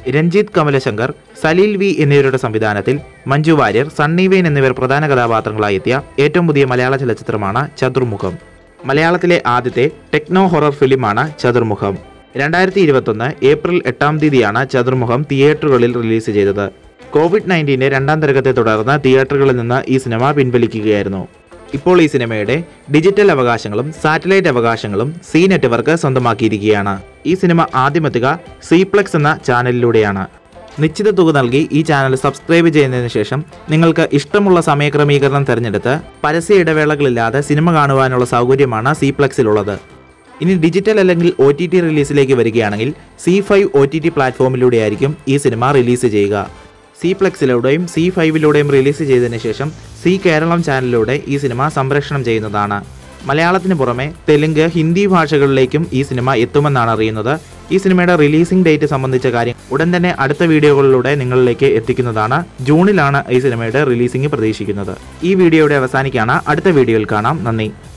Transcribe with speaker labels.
Speaker 1: Ranjith കമലശങ്കർ Saleel V എന്നിവരുടെ സംവിധാനത്തിൽ Manju Warrier Sunny vein എന്നിവർ പ്രധാന കഥാപാത്രങ്ങളായി എത്തിയ ഏറ്റവും പുതിയ മലയാള ചലച്ചിത്രമാണ് ചതുർമുഖം മലയാളത്തിലെ ആദ്യത്തെ ടെക്നോ ഹൊറർ ഫിലിമാണ് ചതുർമുഖം രണ്ടായിരത്തി ഇരുപത്തൊന്ന് ഏപ്രിൽ എട്ടാം തീയതിയാണ് ചതുർമുഖം തിയേറ്ററുകളിൽ റിലീസ് ചെയ്തത് കോവിഡ് നയൻറ്റീൻ്റെ രണ്ടാം തരംഗത്തെ തുടർന്ന് തിയേറ്ററുകളിൽ നിന്ന് ഈ സിനിമ പിൻവലിക്കുകയായിരുന്നു ഇപ്പോൾ ഈ സിനിമയുടെ ഡിജിറ്റൽ അവകാശങ്ങളും സാറ്റലൈറ്റ് അവകാശങ്ങളും സി നെറ്റ്വർക്ക് സ്വന്തമാക്കിയിരിക്കുകയാണ് ഈ സിനിമ ആദ്യമെത്തുക സീപ്ലെക്സ് എന്ന ചാനലിലൂടെയാണ് നിശ്ചിത തുക നൽകി ഈ ചാനൽ സബ്സ്ക്രൈബ് ചെയ്യുന്നതിന് ശേഷം നിങ്ങൾക്ക് ഇഷ്ടമുള്ള സമയക്രമീകരണം തിരഞ്ഞെടുത്ത് പരസ്യ ഇടവേളകളില്ലാതെ സിനിമ കാണുവാനുള്ള സൗകര്യമാണ് സീപ്ലെക്സിലുള്ളത് ഇനി ഡിജിറ്റൽ അല്ലെങ്കിൽ ഒ ടി ടി റിലീസിലേക്ക് വരികയാണെങ്കിൽ C five O T T പ്ലാറ്റ്ഫോമിലൂടെയായിരിക്കും ഈ സിനിമ റിലീസ് ചെയ്യുക സി പ്ലെക്സിലൂടെയും സി ഫൈവിലൂടെയും റിലീസ് ചെയ്തതിന് ശേഷം സി കേരളം ചാനലിലൂടെ ഈ സിനിമ സംപ്രേഷണം ചെയ്യുന്നതാണ് മലയാളത്തിന് പുറമെ തെലുങ്ക് ഹിന്ദി ഭാഷകളിലേക്കും ഈ സിനിമ എത്തുമെന്നാണ് അറിയുന്നത് ഈ സിനിമയുടെ റിലീസിംഗ് ഡേറ്റ് സംബന്ധിച്ച കാര്യം ഉടൻ തന്നെ അടുത്ത വീഡിയോകളിലൂടെ നിങ്ങളിലേക്ക് എത്തിക്കുന്നതാണ് ജൂണിലാണ് ഈ സിനിമയുടെ റിലീസിംഗ് പ്രതീക്ഷിക്കുന്നത് ഈ വീഡിയോയുടെ അവസാനിക്കാണ് അടുത്ത വീഡിയോയിൽ കാണാം നന്ദി